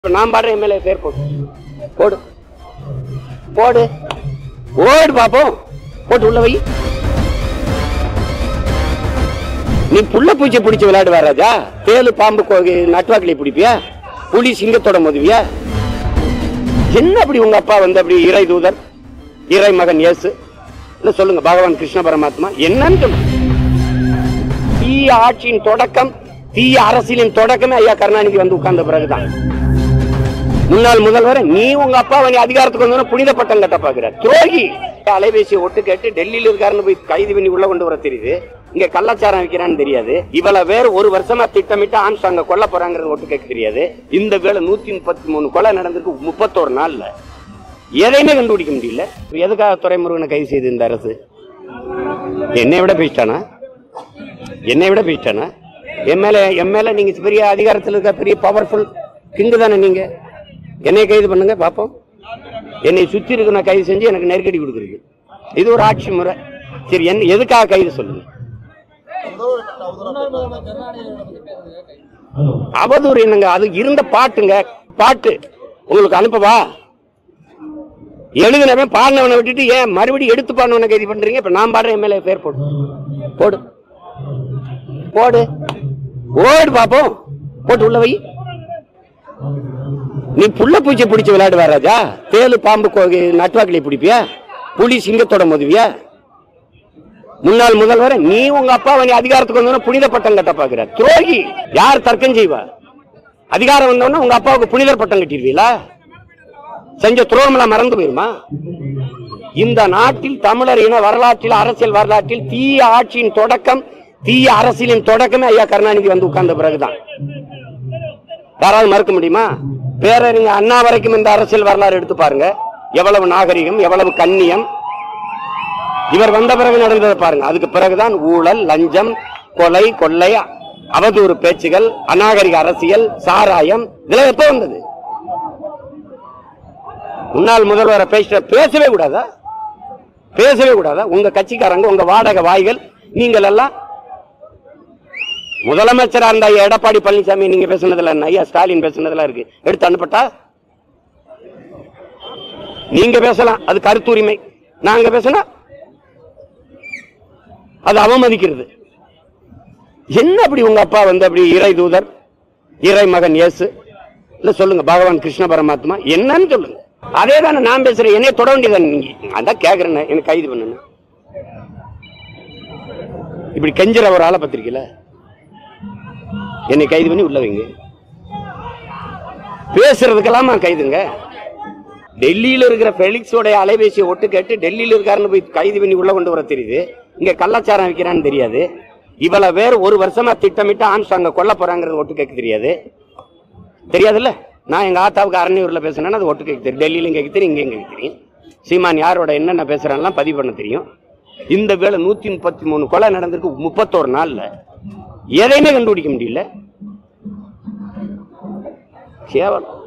இப்ப நான் பாடுற எம்எல்ஏ பேர் போடு போடு போடு ஓடு பாப்போம் போட்டு உள்ள வை நீ புள்ள பூச்சி பிடிச்சு விளையாடுவா ராஜா தேலு பாம்பு கோ- நட்டுவாக்கிலி பிடிப்பியா புலி சிங்கத்தோட மோதுவியா என்ன அப்படி உங்க அப்பா வந்து அப்படி இறை தூதர் இறை மகன் இயேசு இல்ல சொல்லுங்க பகவான் கிருஷ்ண பரமாத்மா என்னன்னு சொல்லுங்க தீய ஆட்சியின் தொடக்கம் தீய அரசியலின் தொடக்கமே ஐயா கருணாநிதி வந்து உட்கார்ந்த பிறகுதான் முன்னாள் முதல்வர் நீ உங்க அப்பாவை நீ அதிகாரத்துக்கு வந்தோன்னு புனித பட்டம் கட்ட பாக்குற துரோகி அலைபேசியை ஒட்டு கேட்டு டெல்லியில இருக்காருன்னு போய் கைது பண்ணி உள்ள கொண்டு வர தெரியுது இங்க கள்ளச்சாரம் வைக்கிறான்னு தெரியாது இவ்வளவு பேர் ஒரு வருஷமா திட்டமிட்டு ஆம்ஸ்டாங்க கொல்ல போறாங்கிறது ஒட்டு கேட்க தெரியாது இந்த வேலை நூத்தி முப்பத்தி மூணு கொலை நடந்திருக்கு முப்பத்தோரு நாள்ல எதையுமே கண்டுபிடிக்க முடியல எதுக்காக துறைமுருகனை கைது செய்து இந்த அரசு என்னை விட பேசிட்டானா என்னை விட பேசிட்டானா என் மேல என் மேல நீங்க பெரிய அதிகாரத்தில் இருக்க பெரிய பவர்ஃபுல் கிங்கு தானே நீங்க என்னை கைது பண்ணுங்க பாப்போம் என்னை சுத்தி இருக்க நான் கைது செஞ்சு எனக்கு நெருக்கடி கொடுக்குறீங்க இது ஒரு ஆட்சி முறை சரி என்ன எதுக்காக கைது சொல்லுங்க அவதூறு என்னங்க அது இருந்த பாட்டுங்க பாட்டு உங்களுக்கு அனுப்பவா எழுதினவன் பாடினவனை விட்டுட்டு ஏன் மறுபடியும் எடுத்து பாடினவனை கைது பண்றீங்க இப்ப நான் பாடுற எம்எல்ஏ பேர் போடு போடு போடு ஓடு பாப்போம் போட்டு உள்ள வை நீ புள்ள பூச்சி பிடிச்சு விளையாடுவா ராஜா தேலு பாம்பு கோ- நட்டுவாக்கிலி பிடிப்பியா புலி சிங்கத்தோட மோதுவியா முன்னாள் முதல்வர் நீ உங்க அப்பாவை நீ அதிகாரத்துக்கு வந்தோன்னு புனித பட்டம் கட்ட பாக்குற துரோகி யார் தர்க்கம் செய்வா அதிகாரம் வந்தோன்னா உங்க அப்பாவுக்கு புனிதர் பட்டம் கட்டிடுவீங்களா செஞ்ச துரோகமெல்லாம் மறந்து போயிருமா இந்த நாட்டில் தமிழர் இன வரலாற்றில் அரசியல் வரலாற்றில் தீய ஆட்சியின் தொடக்கம் தீய அரசியலின் தொடக்கமே ஐயா கருணாநிதி வந்து உட்கார்ந்த பிறகுதான் யாராவது மறுக்க முடியுமா பேரறிஞர் அண்ணா வரைக்கும் இந்த அரசியல் வரலாறு எடுத்து பாருங்க எவ்வளவு நாகரிகம் எவ்வளவு கண்ணியம் இவர் வந்த பிறகு நடந்ததை பாருங்க அதுக்கு பிறகுதான் ஊழல் லஞ்சம் கொலை கொள்ளை அவதூறு பேச்சுகள் அநாகரிக அரசியல் சாராயம் இதெல்லாம் எப்ப வந்தது முன்னாள் முதல்வரை பேச பேசவே கூடாதா பேசவே கூடாதா உங்க கட்சிக்காரங்க உங்க வாடகை வாய்கள் நீங்கள் எல்லாம் முதலமைச்சரா இருந்த ஐயா எடப்பாடி பழனிசாமி நீங்க பேசுனதுல என்ன ஐயா ஸ்டாலின் பேசுனதுல இருக்கு எடுத்து அனுப்பட்டா நீங்க பேசலாம் அது கருத்துரிமை நாங்க பேசினா அது அவமதிக்கிறது என்ன அப்படி உங்க அப்பா வந்து அப்படி இறை தூதர் இறை மகன் இயேசு இல்ல சொல்லுங்க பகவான் கிருஷ்ண பரமாத்மா என்னன்னு சொல்லுங்க அதே தானே நான் பேசுறேன் என்னைய தொட வேண்டியதானே நீங்க அதான் கேக்குறேன் எனக்கு கைது பண்ணுங்க இப்படி கெஞ்சுற ஒரு ஆளை பத்திரிக்கையில என்னை கைது பண்ணி உள்ள வைங்க பேசுறதுக்கெல்லாம் கைதுங்க டெல்லியில இருக்கிற பெலிக்ஸோட அலைபேசியை ஒட்டு கேட்டு டெல்லியில இருக்காருன்னு போய் கைது பண்ணி உள்ள கொண்டு வர தெரியுது இங்க கள்ளச்சாரம் வைக்கிறான்னு தெரியாது இவ்வளவு பேர் ஒரு வருஷமா திட்டமிட்டு ஆம்ஸ்டாங்க கொல்ல போறாங்கிறது ஒட்டு கேட்க தெரியாது தெரியாதுல்ல நான் எங்க ஆத்தாவுக்கு அரணியூர்ல பேசுனேன்னா அது ஒட்டு கேட்க தெரியும் டெல்லியிலும் கேட்க தெரியும் இங்கே கேட்க தெரியும் சீமான் யாரோட என்னென்ன பேசுறான்லாம் பதிவு பண்ண தெரியும் இந்த வேலை நூத்தி முப்பத்தி மூணு கொலை நடந்திருக்கு முப்பத்தோரு நாள்ல எதையுமே கண்டுபிடிக்க முடியல கேவலம்